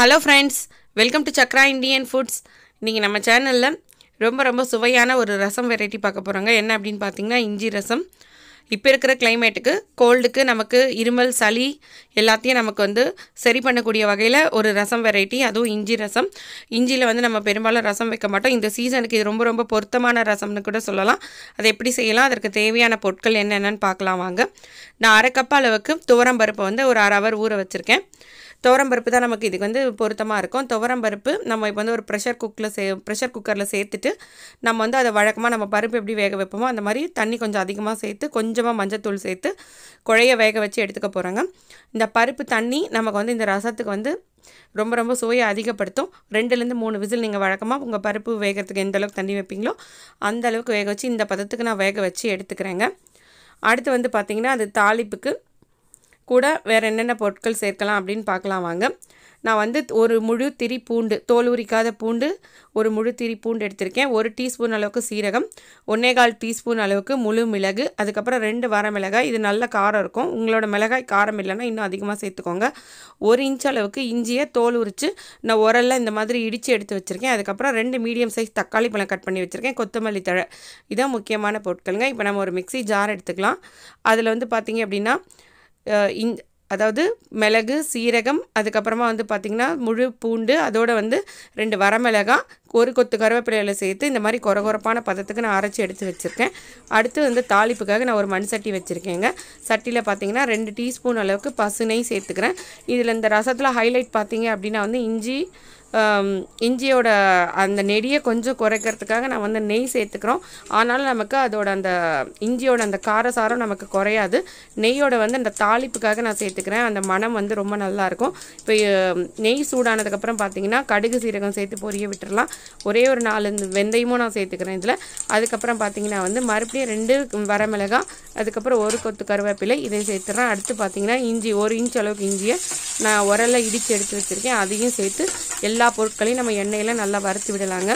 hello friends welcome to Chakra Indian foods இன்றைக்கி நம்ம சேனலில் ரொம்ப ரொம்ப சுவையான ஒரு ரசம் வெரைட்டி பார்க்க போகிறோங்க என்ன அப்படின்னு பார்த்தீங்கன்னா இஞ்சி ரசம் இப்போ இருக்கிற கிளைமேட்டுக்கு கோல்டுக்கு நமக்கு இருமல் சளி எல்லாத்தையும் நமக்கு வந்து சரி பண்ணக்கூடிய வகையில் ஒரு ரசம் வெரைட்டி அதுவும் இஞ்சி ரசம் இஞ்சியில் வந்து நம்ம பெரும்பாலும் ரசம் வைக்க மாட்டோம் இந்த சீசனுக்கு இது ரொம்ப ரொம்ப பொருத்தமான ரசம்னு கூட சொல்லலாம் அதை எப்படி செய்யலாம் அதற்கு தேவையான பொருட்கள் என்னென்னு பார்க்கலாம் வாங்க நான் அரை கப் அளவுக்கு துவரம் பருப்பை வந்து ஒரு அரை ஹவர் ஊற வச்சுருக்கேன் துவரம் பருப்பு தான் நமக்கு இதுக்கு வந்து பொருத்தமாக இருக்கும் துவரம் பருப்பு நம்ம இப்போ வந்து ஒரு ப்ரெஷர் குக்கில் சே ப்ரெஷர் குக்கரில் சேர்த்துட்டு நம்ம வந்து அதை வழக்கமாக நம்ம பருப்பு எப்படி வேக வைப்போமோ அந்த மாதிரி தண்ணி கொஞ்சம் அதிகமாக சேர்த்து கொஞ்சமாக மஞ்சத்தூள் சேர்த்து குழைய வேக வச்சு எடுத்துக்க போகிறாங்க இந்த பருப்பு தண்ணி நமக்கு வந்து இந்த ரசத்துக்கு வந்து ரொம்ப ரொம்ப சுவையை அதிகப்படுத்தும் ரெண்டுலேருந்து மூணு விசில் நீங்கள் வழக்கமாக உங்கள் பருப்பு வேகிறதுக்கு எந்த அளவுக்கு தண்ணி வைப்பீங்களோ அந்த அளவுக்கு வேக வச்சு இந்த பதத்துக்கு நான் வேக வச்சு எடுத்துக்கிறேங்க அடுத்து வந்து பார்த்திங்கன்னா அது தாளிப்புக்கு கூட வேறு என்னென்ன பொருட்கள் சேர்க்கலாம் அப்படின்னு பார்க்கலாம் வாங்க நான் வந்து ஒரு முழு திரி பூண்டு தோல் உரிக்காத பூண்டு ஒரு முழு திரி பூண்டு எடுத்திருக்கேன் ஒரு டீஸ்பூன் அளவுக்கு சீரகம் ஒன்னேகால் டீஸ்பூன் அளவுக்கு முழு மிளகு அதுக்கப்புறம் ரெண்டு வர மிளகாய் இது நல்ல காரம் இருக்கும் உங்களோட மிளகாய் காரம் இல்லைன்னா இன்னும் அதிகமாக சேர்த்துக்கோங்க ஒரு இன்ச் அளவுக்கு இஞ்சியை தோல் உரித்து நான் உரல்ல இந்த மாதிரி இடித்து எடுத்து வச்சுருக்கேன் அதுக்கப்புறம் ரெண்டு மீடியம் சைஸ் தக்காளி பழம் கட் பண்ணி வச்சுருக்கேன் கொத்தமல்லி தழை இதான் முக்கியமான பொருட்களுங்க இப்போ நம்ம ஒரு மிக்சி ஜார் எடுத்துக்கலாம் அதில் வந்து பார்த்திங்க அப்படின்னா இன் அதாவது மிளகு சீரகம் அதுக்கப்புறமா வந்து பார்த்திங்கன்னா முழு பூண்டு அதோட வந்து ரெண்டு வரமிளகாய் ஒரு கொத்து கருவேப்பிலையில் சேர்த்து இந்த மாதிரி கொரகொரப்பான பதத்துக்கு நான் அரைச்சி எடுத்து வச்சுருக்கேன் அடுத்து வந்து தாளிப்புக்காக நான் ஒரு மண் சட்டி வச்சுருக்கேங்க சட்டியில் பார்த்திங்கன்னா ரெண்டு டீஸ்பூன் அளவுக்கு பசு நெய் சேர்த்துக்கிறேன் இதில் இந்த ரசத்தில் ஹைலைட் பார்த்திங்க அப்படின்னா வந்து இஞ்சி இஞ்சியோட அந்த நெடியை கொஞ்சம் குறைக்கிறதுக்காக நான் வந்து நெய் சேர்த்துக்கிறோம் ஆனாலும் நமக்கு அதோட அந்த இஞ்சியோட அந்த காரசாரம் நமக்கு குறையாது நெய்யோட வந்து அந்த தாளிப்புக்காக நான் சேர்த்துக்கிறேன் அந்த மனம் வந்து ரொம்ப நல்லாயிருக்கும் இப்போ நெய் சூடானதுக்கப்புறம் பார்த்தீங்கன்னா கடுகு சீரகம் சேர்த்து பொரிய விட்டுறலாம் ஒரே ஒரு நாலு வெந்தயமும் நான் சேர்த்துக்கிறேன் இதில் அதுக்கப்புறம் பார்த்தீங்கன்னா வந்து மறுபடியும் ரெண்டு வரமிளகாய் அதுக்கப்புறம் ஒரு கொத்து கருவேப்பிலை இதை சேர்த்துறேன் அடுத்து பார்த்தீங்கன்னா இஞ்சி ஒரு இன்ச் அளவுக்கு இஞ்சியை நான் உரல்ல இடித்து எடுத்து வச்சுருக்கேன் அதையும் சேர்த்து எல்லா பொருட்களையும் நம்ம எண்ணெயில் நல்லா வறுத்து விடலாங்க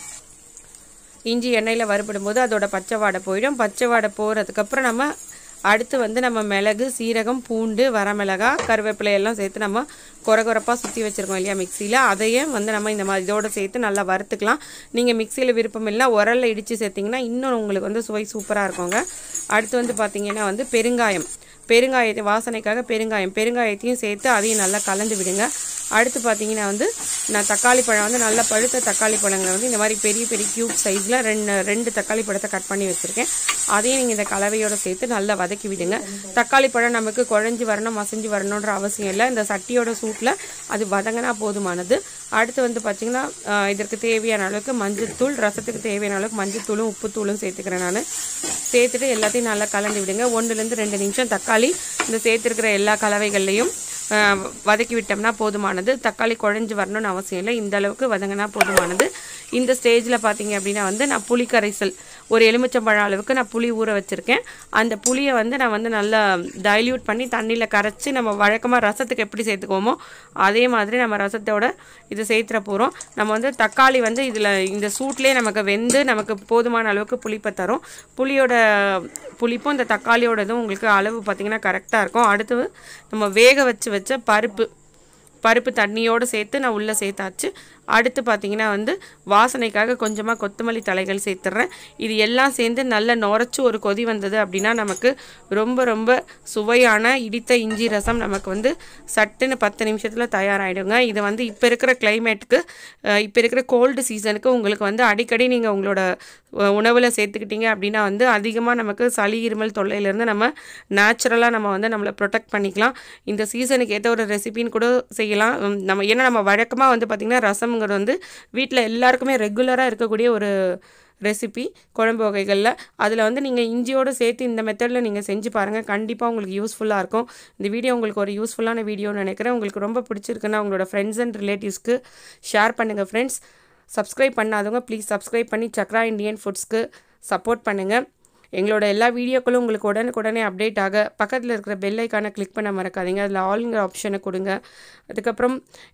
இஞ்சி எண்ணெயில் வறுபடும் போது அதோட பச்சை வாடை போயிடும் பச்சை வாடை போகிறதுக்கப்புறம் நம்ம அடுத்து வந்து நம்ம மிளகு சீரகம் பூண்டு வரமிளகாய் கருவேப்பிலை எல்லாம் சேர்த்து நம்ம குறகுறப்பாக சுற்றி வச்சுருக்கோம் இல்லையா மிக்சியில் அதையே வந்து நம்ம இந்த மாதிரி இதோடு சேர்த்து நல்லா வறுத்துக்கலாம் நீங்கள் மிக்சியில் விருப்பம் இல்லை உரலில் இடித்து சேர்த்திங்கன்னா இன்னும் உங்களுக்கு வந்து சுவை சூப்பராக இருக்குங்க அடுத்து வந்து பார்த்திங்கன்னா வந்து பெருங்காயம் பெருங்காயத்தை வாசனைக்காக பெருங்காயம் பெருங்காயத்தையும் சேர்த்து அதையும் நல்லா கலந்து விடுங்க அடுத்து பார்த்தீங்கன்னா வந்து நான் தக்காளி பழம் வந்து நல்லா பழுத்த தக்காளி பழங்களை வந்து இந்த மாதிரி பெரிய பெரிய க்யூப் சைஸில் ரெண்டு ரெண்டு தக்காளி பழத்தை கட் பண்ணி வச்சுருக்கேன் அதையும் நீங்கள் இந்த கலவையோடு சேர்த்து நல்லா வதக்கி விடுங்க தக்காளி பழம் நமக்கு குழஞ்சி வரணும் மசிஞ்சு வரணுன்ற அவசியம் இல்லை இந்த சட்டியோட சூட்டில் அது வதங்கினா போதுமானது அடுத்து வந்து பார்த்திங்கன்னா இதற்கு தேவையான அளவுக்கு மஞ்சத்தூள் ரசத்துக்கு தேவையான அளவுக்கு மஞ்சத்தூளும் உப்புத்தூளும் சேர்த்துக்கிறேன் நான் சேர்த்துட்டு எல்லாத்தையும் நல்லா கலந்து விடுங்க ஒன்றுலேருந்து ரெண்டு நிமிஷம் தக்காளி இந்த சேர்த்துருக்கிற எல்லா கலவைகள்லையும் வதக்கி விட்டோம்னா போதுமானது தக்காளி குழஞ்சி வரணும்னு அவசியம் இல்லை இந்த அளவுக்கு வதங்கினா போதுமானது இந்த ஸ்டேஜில் பார்த்தீங்க அப்படின்னா வந்து நான் புளி கரைசல் ஒரு எலுமிச்சம்பழம் அளவுக்கு நான் புளி ஊற வச்சுருக்கேன் அந்த புளியை வந்து நான் வந்து நல்லா டைல்யூட் பண்ணி தண்ணியில் கரைச்சி நம்ம வழக்கமாக ரசத்துக்கு எப்படி சேர்த்துக்குவோமோ அதே மாதிரி நம்ம ரசத்தோட இது சேர்த்துற போகிறோம் நம்ம வந்து தக்காளி வந்து இதில் இந்த சூட்லேயே நமக்கு வெந்து நமக்கு போதுமான அளவுக்கு புளிப்பை தரும் புளியோட புளிப்பும் இந்த தக்காளியோட இதுவும் உங்களுக்கு அளவு பார்த்திங்கன்னா கரெக்டாக இருக்கும் அடுத்து நம்ம வேக வச்சு வச்ச பருப்பு பருப்பு தண்ணியோடு சேர்த்து நான் உள்ளே சேர்த்தாச்சு அடுத்து பார்த்திங்கன்னா வந்து வாசனைக்காக கொஞ்சமாக கொத்தமல்லி தலைகள் சேர்த்துட்றேன் இது எல்லாம் சேர்ந்து நல்லா நுரைச்சி ஒரு கொதி வந்தது அப்படின்னா நமக்கு ரொம்ப ரொம்ப சுவையான இடித்த இஞ்சி ரசம் நமக்கு வந்து சட்டுன்னு பத்து நிமிஷத்தில் தயாராகிடுங்க இது வந்து இப்போ இருக்கிற கிளைமேட்டுக்கு இப்போ இருக்கிற கோல்டு சீசனுக்கு உங்களுக்கு வந்து அடிக்கடி நீங்கள் உங்களோட உணவில் சேர்த்துக்கிட்டீங்க அப்படின்னா வந்து அதிகமாக நமக்கு சளி இருமல் தொல்லையிலேருந்து நம்ம நேச்சுரலாக நம்ம வந்து நம்மளை ப்ரொடெக்ட் பண்ணிக்கலாம் இந்த சீசனுக்கு ஏற்ற ஒரு ரெசிபின்னு கூட செய்யலாம் நம்ம ஏன்னா நம்ம வழக்கமாக வந்து பார்த்திங்கன்னா ரசம் ரசம்ங்கிறது வந்து வீட்டில் எல்லாருக்குமே ரெகுலராக இருக்கக்கூடிய ஒரு ரெசிபி குழம்பு வகைகளில் அதில் வந்து நீங்கள் இஞ்சியோடு சேர்த்து இந்த மெத்தடில் நீங்கள் செஞ்சு பாருங்கள் கண்டிப்பாக உங்களுக்கு யூஸ்ஃபுல்லாக இருக்கும் இந்த வீடியோ உங்களுக்கு ஒரு யூஸ்ஃபுல்லான வீடியோன்னு நினைக்கிறேன் உங்களுக்கு ரொம்ப பிடிச்சிருக்குன்னா உங்களோட ஃப்ரெண்ட்ஸ் அண்ட் ரிலேட்டிவ்ஸ்க்கு ஷேர் பண்ணுங்கள் ஃப்ரெண்ட்ஸ் சப்ஸ்கிரைப் பண்ணாதவங்க ப்ளீஸ் சப்ஸ்கிரைப் பண்ணி சக்ரா இண்டியன் ஃபுட்ஸ்க்கு சப்போர்ட் பண்ணுங்கள் எங்களோட எல்லா வீடியோக்களும் உங்களுக்கு உடனுக்குடனே அப்டேட் ஆக பக்கத்தில் இருக்கிற பெல் ஐக்கானை கிளிக் பண்ண மறக்காதீங்க அதில் ஆளுங்கிற ஆப்ஷனை கொடுங்க அதுக்கப்புறம்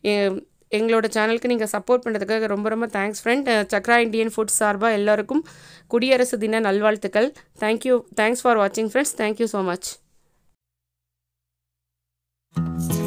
எங்களோட சேனலுக்கு நீங்கள் சப்போர்ட் பண்ணுறதுக்காக ரொம்ப ரொம்ப thanks friend Chakra Indian foods சார்பாக எல்லாருக்கும் குடியரசு தின நல்வாழ்த்துக்கள் தேங்க்யூ தேங்க்ஸ் ஃபார் வாட்சிங் ஃப்ரெண்ட்ஸ் தேங்க்யூ ஸோ மச்